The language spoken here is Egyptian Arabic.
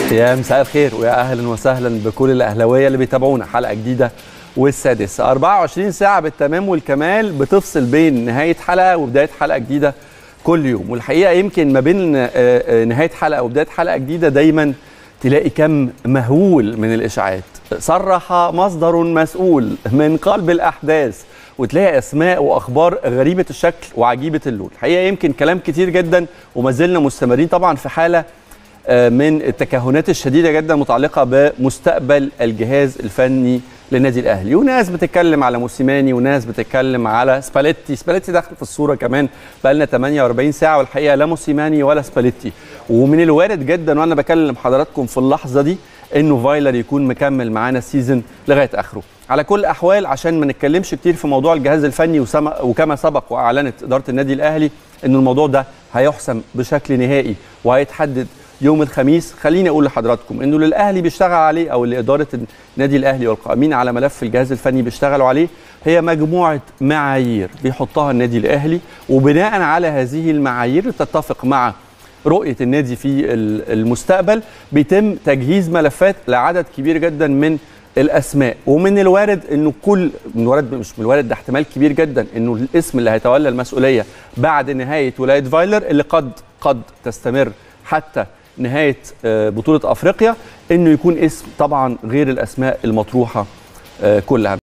يا مساء الخير ويا اهلا وسهلا بكل الاهلاويه اللي بيتابعونا حلقه جديده والسادسه 24 ساعه بالتمام والكمال بتفصل بين نهايه حلقه وبدايه حلقه جديده كل يوم والحقيقه يمكن ما بين نهايه حلقه وبدايه حلقه جديده دايما تلاقي كم مهول من الاشاعات صرح مصدر مسؤول من قلب الاحداث وتلاقي اسماء واخبار غريبه الشكل وعجيبه اللون الحقيقه يمكن كلام كتير جدا وما زلنا مستمرين طبعا في حاله من التكهنات الشديده جدا متعلقه بمستقبل الجهاز الفني للنادي الاهلي وناس بتتكلم على موسيماني وناس بتتكلم على سباليتي سباليتي داخل في الصوره كمان بقى لنا 48 ساعه والحقيقه لا موسيماني ولا سباليتي ومن الوارد جدا وانا بكلم حضراتكم في اللحظه دي انه فايلر يكون مكمل معانا السيزون لغايه اخره على كل الاحوال عشان ما نتكلمش كتير في موضوع الجهاز الفني وكما سبق واعلنت اداره النادي الاهلي ان الموضوع ده هيحسم بشكل نهائي وهيتحدد يوم الخميس خليني اقول لحضراتكم انه للاهلي بيشتغل عليه او اللي اداره النادي الاهلي والقائمين على ملف الجهاز الفني بيشتغلوا عليه هي مجموعه معايير بيحطها النادي الاهلي وبناء على هذه المعايير تتفق مع رؤيه النادي في المستقبل بيتم تجهيز ملفات لعدد كبير جدا من الاسماء ومن الوارد انه كل من الوارد مش من الوارد ده احتمال كبير جدا انه الاسم اللي هيتولى المسؤوليه بعد نهايه ولايه فايلر اللي قد قد تستمر حتى نهايه بطوله افريقيا انه يكون اسم طبعا غير الاسماء المطروحه كلها